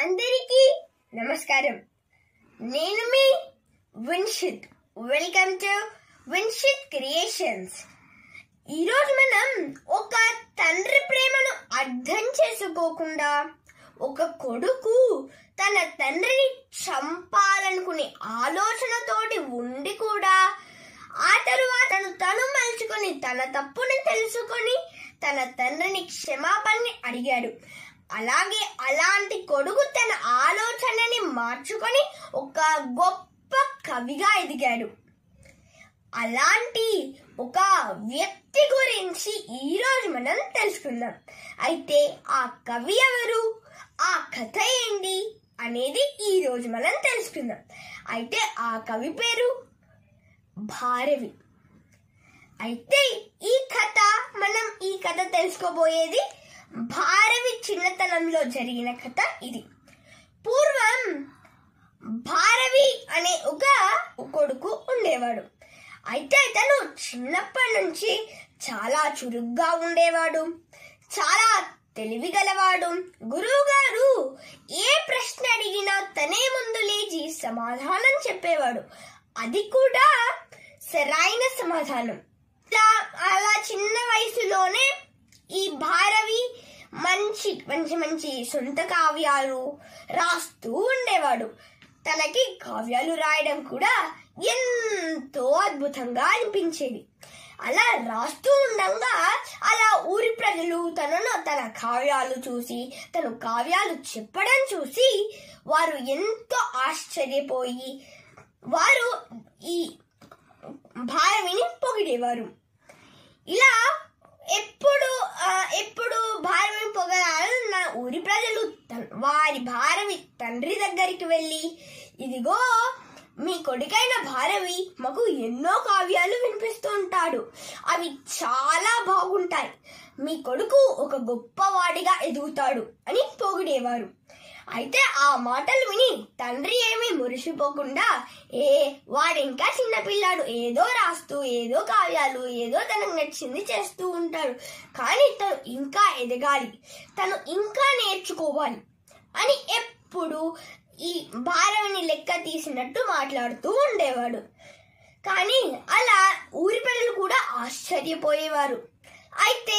అందరికీ నమస్కారం నేను మీ Vinshith welcome to Vinshith creations ఈరోజు మనం ఒక తండ్రి ప్రేమను అర్థం చేసుకోకుండా ఒక కొడుకు తన తండ్రిని చంపాలనుకునే ఆలోచనతోటి ఉండి కూడా ఆ తరువాత తను తను మలుచుకొని తన తప్పుని తెలుసుకొని తన తండ్రిని క్షమాపణని అడిగాడు అలాగే అలాంటి కొడుకు తన ఆలోచనని మార్చుకొని ఒక గొప్ప కవిగా ఎదిగాడు అలాంటి ఒక వ్యక్తి గురించి ఈరోజు మనం తెలుసుకుందాం అయితే ఆ కవి ఎవరు ఆ కథ ఏంటి అనేది ఈ రోజు మనం తెలుసుకుందాం అయితే ఆ కవి పేరు భారవి అయితే ఈ కథ మనం ఈ కథ తెలుసుకోబోయేది భారవి చిన్నతనంలో జరిగిన కథ ఇది పూర్వం భారవి అనే ఒక కొడుకు ఉండేవాడు అయితే తను చిన్నప్పటి నుంచి చాలా చురుగ్గా ఉండేవాడు చాలా తెలివి గలవాడు గురువు గారు ఏ ప్రశ్న అడిగినా తనే ముందు లేచి సమాధానం చెప్పేవాడు అది కూడా సరైన సమాధానం ఇలా అలా చిన్న వయసులోనే ఈ భారవి మంచి మంచి మంచి సొంత కావ్యాలు రాస్తూ ఉండేవాడు తనకి కావ్యాలు రాయడం కూడా ఎంతో అద్భుతంగా అనిపించేది అలా రాస్తూ ఉండగా అలా ఊరి ప్రజలు తనను తన కావ్యాలు చూసి తను కావ్యాలు చెప్పడం చూసి వారు ఎంతో ఆశ్చర్యపోయి వారు ఈ భారవిని పొగిడేవారు ఇలా ఎప్పుడు ఆ, ఎప్పుడు భారవిని పొగడాలన్న ఊరి ప్రజలు తన్- వారి భారవి తండ్రి దగ్గరికి వెళ్ళి ఇదిగో మీ కొడుకైన భారవి మాకు ఎన్నో కావ్యాలు వినిపిస్తూ ఉంటాడు అవి చాలా బాగుంటాయి మీ కొడుకు ఒక గొప్పవాడిగా ఎదుగుతాడు అని పొగిడేవారు అయితే ఆ మాటలు విని తండ్రి ఏమీ మురిసిపోకుండా ఏ వాడింకా చిన్నపిల్లాడు ఏదో రాస్తూ ఏదో కావ్యాలు ఏదో తనకు నచ్చింది చేస్తూ ఉంటాడు కానీ తను ఇంకా ఎదగాలి తను ఇంకా నేర్చుకోవాలి అని ఎప్పుడు ఈ భారవిని లెక్క తీసినట్టు మాట్లాడుతూ ఉండేవాడు కానీ అలా ఊరి ప్రజలు కూడా ఆశ్చర్యపోయేవారు అయితే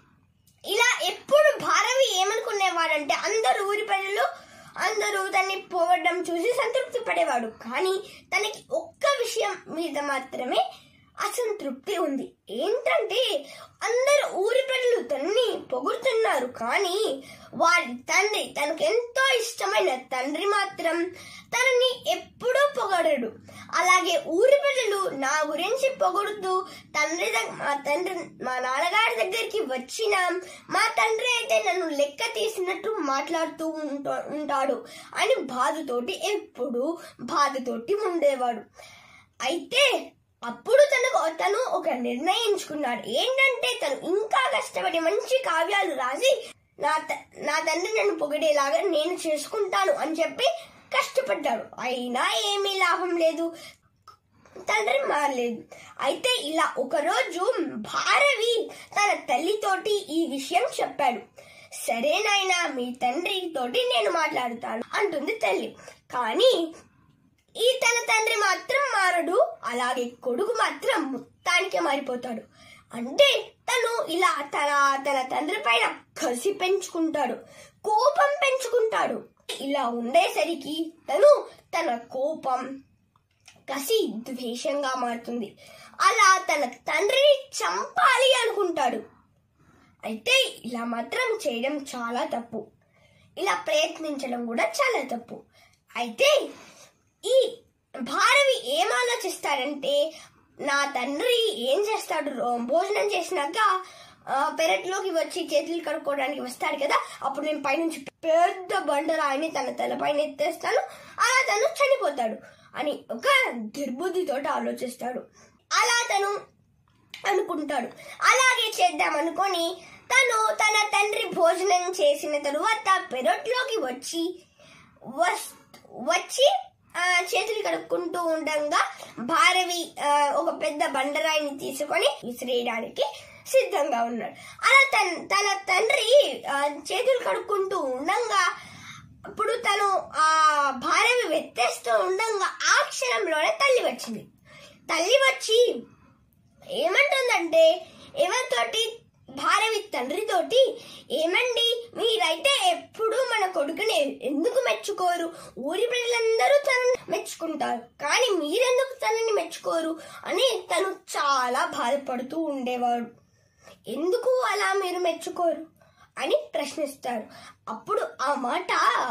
ఇలా ఎప్పుడు భారవి ఏమనుకునేవాడంటే అందరూ ఊరి ప్రజలు అందరూ తన్ని పోవడం చూసి సంతృప్తి పడేవాడు కానీ తనకి ఒక్క విషయం మీద మాత్రమే అసంతృప్తి ఉంది ఏంటంటే అందరు ఊరి ప్రజలు తన్ని పొగుడుతున్నారు కానీ వారి తండ్రి తనకు ఎంతో ఇష్టమైన తండ్రి మాత్రం తనని ఎప్పుడూ పొగడడు అలాగే ఊరి ప్రజలు నా గురించి పొగుడుతూ తండ్రి దగ్- మా తండ్రి మా నాన్నగారి దగ్గరికి వచ్చిన మా తండ్రి అయితే నన్ను లెక్క తీసినట్టు మాట్లాడుతూ ఉంట- ఉంటాడు అని బాధతోటి ఎప్పుడు బాధతోటి ఉండేవాడు అయితే అప్పుడు తనకు తను ఒక నిర్ణయించుకున్నాడు ఏంటంటే తను ఇంకా కష్టపడి మంచి కావ్యాలు రాసి నా త- నా తండ్రి నన్ను పొగిడేలాగా నేను చేసుకుంటాను అని చెప్పి కష్టపడ్డాడు అయినా ఏమీ లాభం లేదు తండ్రి మారలేదు అయితే ఇలా ఒకరోజు భారవి తన తల్లితోటి ఈ విషయం చెప్పాడు సరే నాయనా మీ తండ్రి తోటి నేను మాట్లాడుతాను అంటుంది తల్లి కానీ ఈ తన తండ్రి మాత్రం మారడు అలాగే కొడుకు మాత్రం మొత్తానికే మారిపోతాడు అంటే తను ఇలా తన తన తండ్రి పైన కసి పెంచుకుంటాడు కోపం పెంచుకుంటాడు ఇలా ఉండేసరికి తను తన కోపం కసి ద్వేషంగా మారుతుంది అలా తన తండ్రిని చంపాలి అనుకుంటాడు అయితే ఇలా మాత్రం చేయడం చాలా తప్పు ఇలా ప్రయత్నించడం కూడా చాలా తప్పు అయితే ఈ భారవి ఏం ఆలోచిస్తాడంటే నా తండ్రి ఏం చేస్తాడు రో- భోజనం చేసినాక ఆ, పెరట్లోకి వచ్చి చేతులు కడుక్కోవడానికి వస్తాడు కదా అప్పుడు నేను పైనుంచి పెద్ద బండరాయిని తన తలపైన ఎత్తేస్తాను అలా తను చనిపోతాడు అని ఒక దుర్బుద్ధితో ఆలోచిస్తాడు అలా తను అనుకుంటాడు అలాగే చేద్దాం అనుకొని తను తన తండ్రి భోజనం చేసిన తరువాత పెరట్లోకి వచ్చి వస్- వచ్చి ఆ, చేతులు కడుక్కుంటూ ఉండగా భారవి ఆ, ఒక పెద్ద బండరాయిని తీసుకొని విసిరేయడానికి సిద్ధంగా ఉన్నాడు అలా తన తన తండ్రి ఆ, చేతులు కడుక్కుంటూ ఉండగా అప్పుడు తను ఆ భారవి వెత్తేస్తూ ఉండగా ఆ క్షణంలోనే తల్లి వచ్చింది తల్లి వచ్చి ఏమంటుందంటే ఎవరితోటి భారవి తండ్రితోటి ఏమండి మీరైతే ఎప్పుడు మన కొడుకుని ఎందుకు మెచ్చుకోరు ఊరి ప్రజలందరూ తనని మెచ్చుకుంటారు కానీ మీరెందుకు తనని మెచ్చుకోరు అని తను చాలా బాధపడుతూ ఉండేవాడు ఎందుకు అలా మీరు మెచ్చుకోరు అని ప్రశ్నిస్తారు అప్పుడు ఆ మాట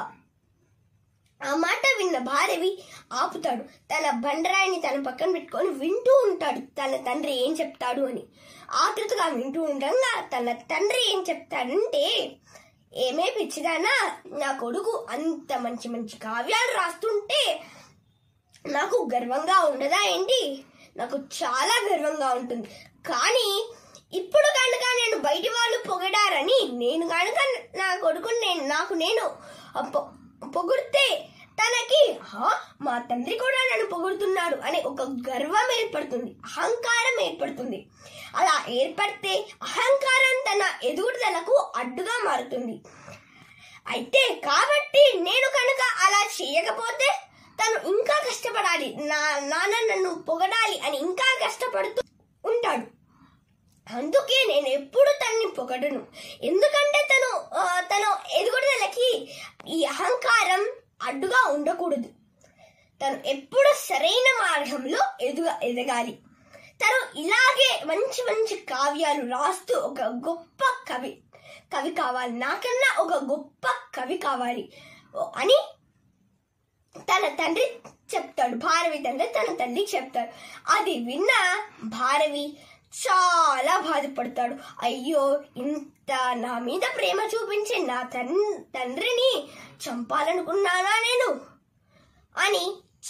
ఆ మాట విన్న భారవి ఆపుతాడు తన బండరాయిని తన పక్కన పెట్టుకొని వింటూ ఉంటాడు తన తండ్రి ఏం చెప్తాడు అని ఆతృతగా వింటూ ఉండగా తన తండ్రి ఏం చెప్తాడంటే ఏమే పిచ్చిదానా నా కొడుకు అంత మంచి మంచి కావ్యాలు రాస్తుంటే నాకు గర్వంగా ఉండదా ఏంటి నాకు చాలా గర్వంగా ఉంటుంది కానీ ఇప్పుడు కనుక నేను బయటి వాళ్ళు పొగడారని నేను కనుక నా కొడుకుని నేను నాకు నేను పొ- పొగిడితే తనకి "హా, మా తండ్రి కూడా నన్ను పొగుడుతున్నాడు అనే ఒక గర్వం ఏర్పడుతుంది అహంకారం ఏర్పడుతుంది అలా ఏర్పడితే అహంకారం తన ఎదుగుదలకు అడ్డుగా మారుతుంది అయితే కాబట్టి నేను కనుక అలా చేయకపోతే తను ఇంకా కష్టపడాలి నా నాన్న నన్ను పొగడాలి అని ఇంకా కష్టపడుతూ ఉంటాడు అందుకే నేను ఎప్పుడు తనని పొగడను ఎందుకంటే తను ఆ, తను ఎదుగుదలకి ఈ అహంకారం అడ్డుగా ఉండకూడదు తను ఎప్పుడు సరైన మార్గంలో ఎదుగ ఎదగాలి తను ఇలాగే మంచి మంచి కావ్యాలు రాస్తూ ఒక గొప్ప కవి కవి కావాలి నాకన్నా ఒక గొప్ప కవి కావాలి ఓ- అని తన తండ్రి చెప్తాడు భారవి తండ్రి తన తల్లికి చెప్తాడు అది విన్న భారవి చాలా బాధపడతాడు అయ్యో ఇంత నా మీద ప్రేమ చూపించే నా తన్ తండ్రిని చంపాలనుకున్నానా నేను అని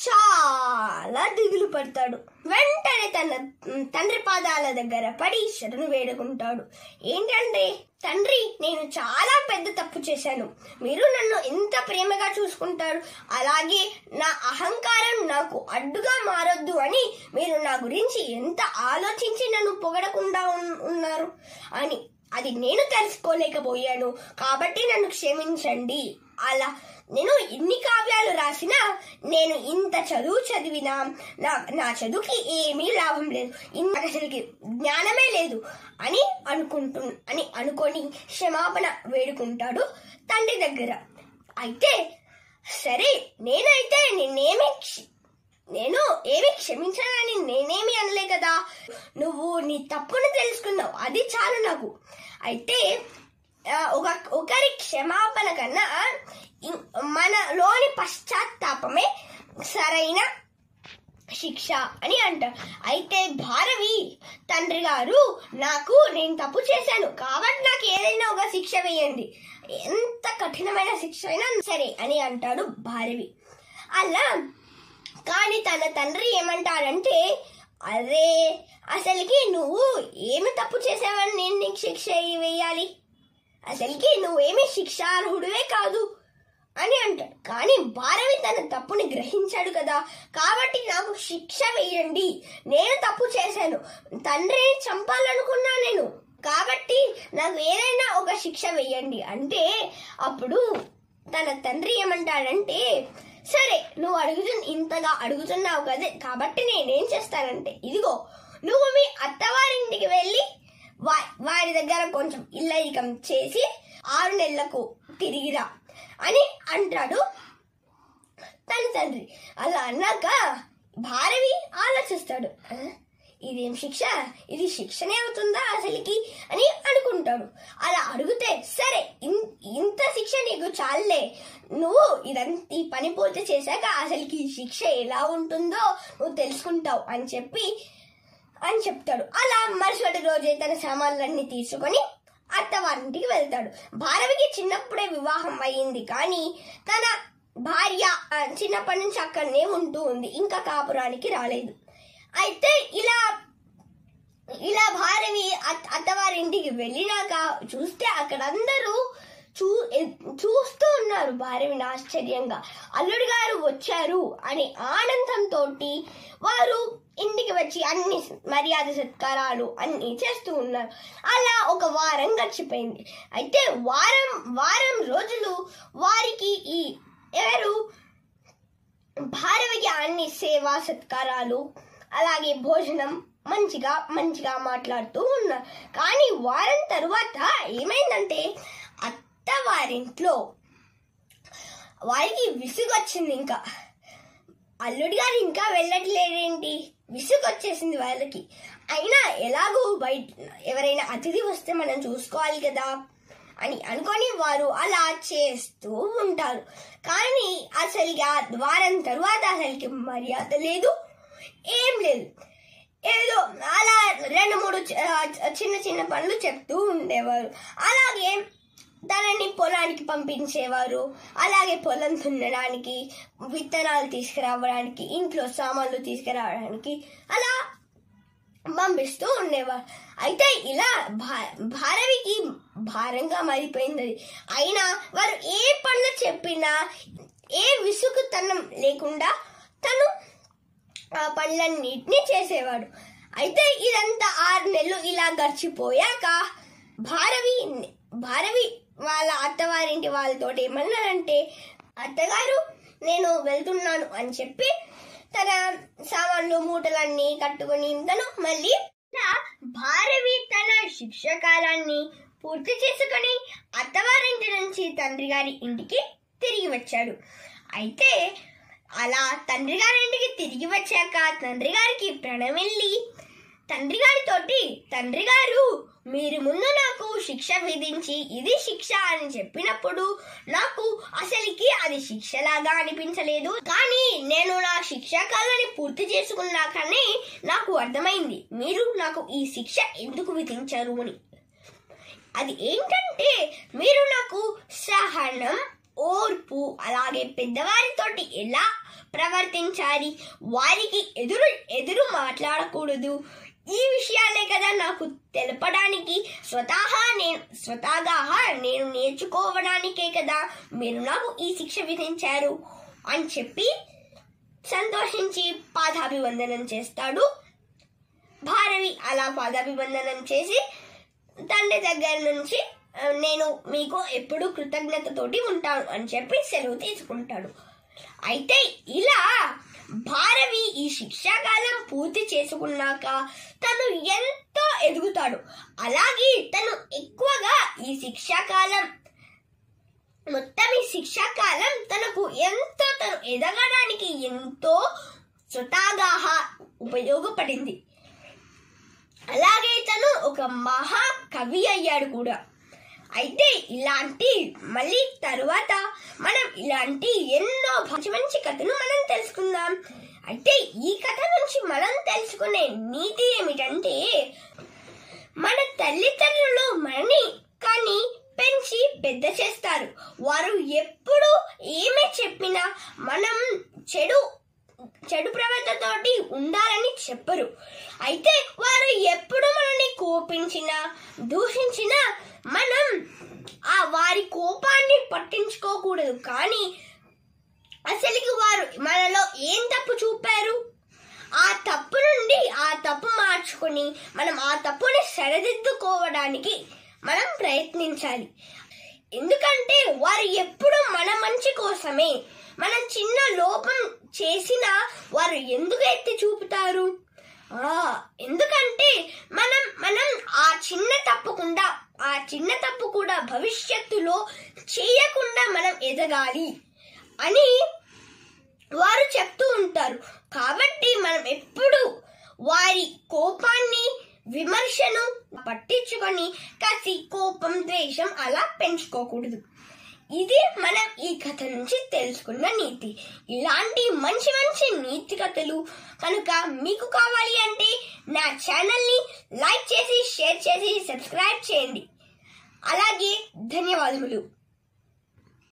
చాలా దిగులు పడతాడు వెంటనే తన తండ్రి పాదాల దగ్గర పడి శరణు వేడుకుంటాడు ఏంటంటే తండ్రి నేను చాలా పెద్ద తప్పు చేశాను మీరు నన్ను ఎంత ప్రేమగా చూసుకుంటారు అలాగే నా అహంకారం నాకు అడ్డుగా మారొద్దు అని మీరు నా గురించి ఎంత ఆలోచించి నన్ను పొగడకుండా ఉన్- ఉన్నారు అని అది నేను తెలుసుకోలేకపోయాను కాబట్టి నన్ను క్షమించండి అలా నేను ఇన్ని కావ్యాలు రాసినా నేను ఇంత చదువు చదివినా నా నా చదువుకి ఏమీ లాభం లేదు ఇంత అసలుకి జ్ఞానమే లేదు అని అనుకుంటు అని అనుకొని క్షమాపణ వేడుకుంటాడు తండ్రి దగ్గర అయితే సరే నేనైతే నిన్నేమి క్ష- నేను ఏమి క్షమించానని నేనేమి అనలే కదా నువ్వు నీ తప్పును తెలుసుకున్నావు అది చాలు నాకు అయితే ఆ, ఒక ఒకరి క్షమాపణ కన్నా ఇం- మనలోని పశ్చాత్తాపమే సరైన శిక్ష అని అంటారు అయితే భారవి తండ్రి గారు నాకు నేను తప్పు చేశాను కాబట్టి నాకు ఏదైనా ఒక శిక్ష వేయండి ఎంత కఠినమైన శిక్ష అయినా సరే అని అంటాడు భారవి అలా కానీ తన తండ్రి ఏమంటాడంటే అరే అసలుకి నువ్వు ఏమి తప్పు చేసావని నేను నీకు శిక్ష వేయాలి అసలుకి నువ్వేమి శిక్షార్హుడివే కాదు అని అంటాడు కానీ భారవి తన తప్పుని గ్రహించాడు కదా కాబట్టి నాకు శిక్ష వేయండి నేను తప్పు చేశాను తండ్రిని చంపాలనుకున్నా నేను కాబట్టి నాకు ఏదైనా ఒక శిక్ష వేయండి అంటే అప్పుడు తన తండ్రి ఏమంటాడంటే సరే నువ్వు అడుగుతు ఇంతగా అడుగుతున్నావు కదే కాబట్టి నేనేం చేస్తానంటే ఇదిగో నువ్వు మీ అత్తవారింటికి వెళ్ళి వా వారి దగ్గర కొంచెం ఇల్లరికం చేసి ఆరు నెలలకు తిరిగిరా అని అంటాడు తన తండ్రి అలా అన్నాక భారవి ఆలోచిస్తాడు "ఆ, ఇదేం శిక్ష ఇది శిక్షనే అవుతుందా అసలుకి అని అనుకుంటాడు అలా అడిగితే సరే ఇన్- ఇంత శిక్ష నీకు చాలే నువ్వు ఇదంతా ఈ పని పూర్తి చేశాక అసలుకి ఈ శిక్ష ఎలా ఉంటుందో నువ్వు తెలుసుకుంటావు అని చెప్పి అని చెప్తాడు అలా మరుసటి రోజే తన సామాన్లన్నీ తీసుకొని అత్తవారింటికి వెళ్తాడు భారవికి చిన్నప్పుడే వివాహం అయ్యింది కానీ తన భార్య ఆ, చిన్నప్పటి నుంచి అక్కడనే ఉంటూ ఉంది ఇంకా కాపురానికి రాలేదు అయితే ఇలా ఇలా భారవి అత్- అత్తవారింటికి వెళ్ళినాక చూస్తే అక్కడ అందరూ చూ ఎ- చూస్తూ ఉన్నారు భారవిని ఆశ్చర్యంగా అల్లుడు గారు వచ్చారు అని ఆనందంతో వారు ఇంటికి వచ్చి అన్ని మర్యాద సత్కారాలు అన్ని చేస్తూ ఉన్నారు అలా ఒక వారం గడిచిపోయింది అయితే వారం వారం రోజులు వారికి ఈ ఎవరు అన్ని సేవా సత్కారాలు అలాగే భోజనం మంచిగా మంచిగా మాట్లాడుతూ ఉన్నారు కానీ వారం తరువాత ఏమైందంటే అత్తవారింట్లో వారికి విసుగొచ్చింది ఇంకా అల్లుడి గారు ఇంకా వెళ్ళట్లేదేంటి విసుగు వచ్చేసింది వాళ్ళకి అయినా ఎలాగూ బయట ఎవరైనా అతిథి వస్తే మనం చూసుకోవాలి కదా అని అనుకొని వారు అలా చేస్తూ ఉంటారు కానీ అసలు ఆ ద్వారం తరువాత అసలుకి మర్యాద లేదు ఏం లేదు ఏదో అలా రెండు మూడు చి- చిన్న చిన్న పనులు చెప్తూ ఉండేవారు అలాగే తనని పొలానికి పంపించేవారు అలాగే పొలం దున్నడానికి విత్తనాలు తీసుకురావడానికి ఇంట్లో సామాన్లు తీసుకురావడానికి అలా పంపిస్తూ ఉండేవారు అయితే ఇలా భా- భారవికి భారంగా మారిపోయింది అది. అయినా వారు ఏ పనులు చెప్పినా ఏ విసుగుతనం లేకుండా తను ఆ పనులన్నిటినీ చేసేవాడు అయితే ఇదంతా ఆరు నెలలు ఇలా గడిచిపోయాక భారవి భారవి వాళ్ళ అత్తవారింటి వాళ్ళతో ఏమన్నారంటే అత్తగారు నేను వెళ్తున్నాను అని చెప్పి తన సామాన్లు మూటలన్నీ కట్టుకుని తను మళ్ళీ ఇలా భారవి తన శిక్ష కాలాన్ని పూర్తి చేసుకొని అత్తవారింటి నుంచి తండ్రి గారి ఇంటికి తిరిగి వచ్చాడు అయితే అలా తండ్రి గారింటికి తిరిగి వచ్చాక తండ్రి గారికి ప్రణమిల్లి తండ్రి గారితోటి తండ్రి గారు మీరు ముందు నాకు శిక్ష విధించి ఇది శిక్ష అని చెప్పినప్పుడు నాకు అసలుకి అది శిక్షలాగా అనిపించలేదు కానీ నేను నా శిక్షా కాలాన్ని పూర్తి చేసుకున్నాకనే నాకు అర్థమైంది మీరు నాకు ఈ శిక్ష ఎందుకు విధించారు అని అది ఏంటంటే మీరు నాకు సహనం ఓర్పు అలాగే పెద్దవారితోటి ఎలా ప్రవర్తించాలి వారికి ఎదురు ఎదురు మాట్లాడకూడదు ఈ విషయాలే కదా నాకు తెలపడానికి స్వతహా నేను స్వతహాగా నేను నేర్చుకోవడానికే కదా మీరు నాకు ఈ శిక్ష విధించారు అని చెప్పి సంతోషించి పాదాభివందనం చేస్తాడు భారవి అలా పాదాభివందనం చేసి తండ్రి దగ్గర నుంచి "ఆ, నేను మీకు ఎప్పుడు కృతజ్ఞతతోటి ఉంటాను అని చెప్పి సెలవు తీసుకుంటాడు అయితే ఇలా భారవి ఈ శిక్షాకాలం పూర్తి చేసుకున్నాక తను ఎంతో ఎదుగుతాడు అలాగే తను ఎక్కువగా ఈ శిక్షాకాలం మొత్తం ఈ శిక్షాకాలం తనకు ఎంతో తను ఎదగడానికి ఎంతో స్వతహాగా ఉపయోగపడింది అలాగే తను ఒక మహా కవి అయ్యాడు కూడా అయితే ఇలాంటి మళ్ళీ తరువాత మనం ఇలాంటి ఎన్నో మంచి మంచి కథను మనం తెలుసుకుందాం అయితే ఈ కథ నుంచి మనం తెలుసుకునే నీతి ఏమిటంటే మన తల్లిదండ్రులు మనని కానీ పెంచి పెద్ద చేస్తారు వారు ఎప్పుడు ఏమి చెప్పినా మనం చెడు చెడు ప్రవర్తనతోటి ఉండాలని చెప్పరు అయితే వారు ఎప్పుడు మనల్ని కోపించినా దూషించినా మనం ఆ వారి కోపాన్ని పట్టించుకోకూడదు కానీ అసలుకి వారు మనలో ఏం తప్పు చూపారు ఆ తప్పు నుండి ఆ తప్పు మార్చుకొని మనం ఆ తప్పుని సరిదిద్దుకోవడానికి మనం ప్రయత్నించాలి ఎందుకంటే వారు ఎప్పుడు మన మంచి కోసమే మనం చిన్న లోపం చేసినా వారు ఎందుకు ఎత్తి చూపుతారు ఆ ఎందుకంటే మనం మనం ఆ చిన్న తప్పకుండా ఆ చిన్న తప్పు కూడా భవిష్యత్తులో చేయకుండా మనం ఎదగాలి అని వారు చెప్తూ ఉంటారు కాబట్టి మనం ఎప్పుడు వారి కోపాన్ని విమర్శను పట్టించుకొని కసి కోపం ద్వేషం అలా పెంచుకోకూడదు ఇది మనం ఈ కథ నుంచి తెలుసుకున్న నీతి ఇలాంటి మంచి మంచి నీతి కథలు కనుక మీకు కావాలి అంటే నా ఛానల్ని లైక్ చేసి షేర్ చేసి సబ్స్క్రైబ్ చేయండి అలాగే ధన్యవాదములు